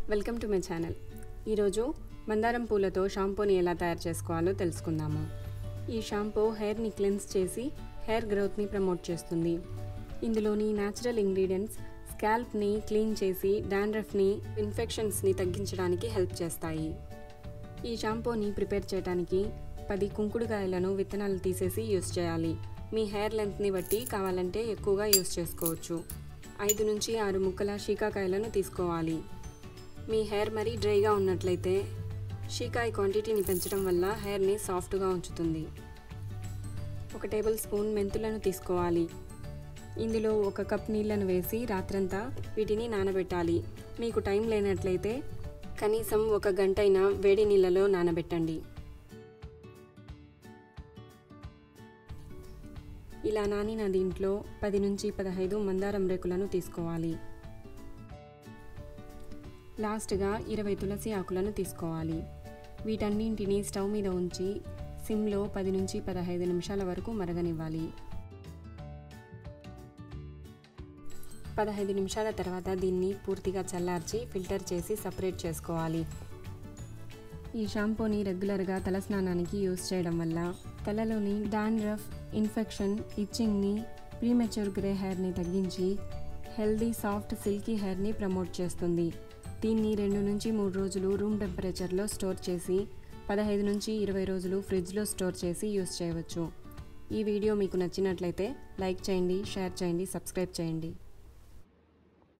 welcome to my channel ఈరోజు మందారం పూలతో షాంపూని ఎలా తయారు చేసుకోవాలో తెలుసుకుందాము ఈ షాంపూ హెయిర్ని క్లెన్స్ చేసి హెయిర్ గ్రోత్ని ప్రమోట్ చేస్తుంది ఇందులోని న్యాచురల్ ఇంగ్రీడియంట్స్ స్కాల్ప్ని క్లీన్ చేసి డాండ్రఫ్ని ఇన్ఫెక్షన్స్ని తగ్గించడానికి హెల్ప్ చేస్తాయి ఈ షాంపూని ప్రిపేర్ చేయడానికి పది కుంకుడుకాయలను విత్తనాలు తీసేసి యూస్ చేయాలి మీ హెయిర్ లెంత్ని బట్టి కావాలంటే ఎక్కువగా యూస్ చేసుకోవచ్చు ఐదు నుంచి ఆరు ముక్కల షీకాకాయలను తీసుకోవాలి మీ హెయిర్ మరీ డ్రైగా ఉన్నట్లయితే షీకాయ క్వాంటిటీని పెంచడం వల్ల హెయిర్ని సాఫ్ట్గా ఉంచుతుంది ఒక టేబుల్ స్పూన్ మెంతులను తీసుకోవాలి ఇందులో ఒక కప్ నీళ్లను వేసి రాత్రంతా వీటిని నానబెట్టాలి మీకు టైం లేనట్లయితే కనీసం ఒక గంట అయినా వేడి నీళ్ళలో నానబెట్టండి ఇలా నానిన దీంట్లో పది నుంచి పదహైదు మందారం రేకులను తీసుకోవాలి లాస్ట్గా ఇరవై తులసి ఆకులను తీసుకోవాలి వీటన్నింటినీ స్టవ్ మీద ఉంచి సిమ్లో పది నుంచి పదహైదు నిమిషాల వరకు మరగనివ్వాలి పదహైదు నిమిషాల తర్వాత దీన్ని పూర్తిగా చల్లార్చి ఫిల్టర్ చేసి సపరేట్ చేసుకోవాలి ఈ షాంపూని రెగ్యులర్గా తలస్నానానికి యూస్ చేయడం వల్ల తలలోని డాండ్రఫ్ ఇన్ఫెక్షన్ ఇచ్చింగ్ని ప్రీమెచ్యూర్ గ్రే హెయిర్ని తగ్గించి హెల్దీ సాఫ్ట్ సిల్కీ హెయిర్ని ప్రమోట్ చేస్తుంది దీన్ని రెండు నుంచి మూడు రోజులు రూమ్ టెంపరేచర్లో స్టోర్ చేసి పదహైదు నుంచి ఇరవై రోజులు ఫ్రిడ్జ్లో స్టోర్ చేసి యూస్ చేయవచ్చు ఈ వీడియో మీకు నచ్చినట్లయితే లైక్ చేయండి షేర్ చేయండి సబ్స్క్రైబ్ చేయండి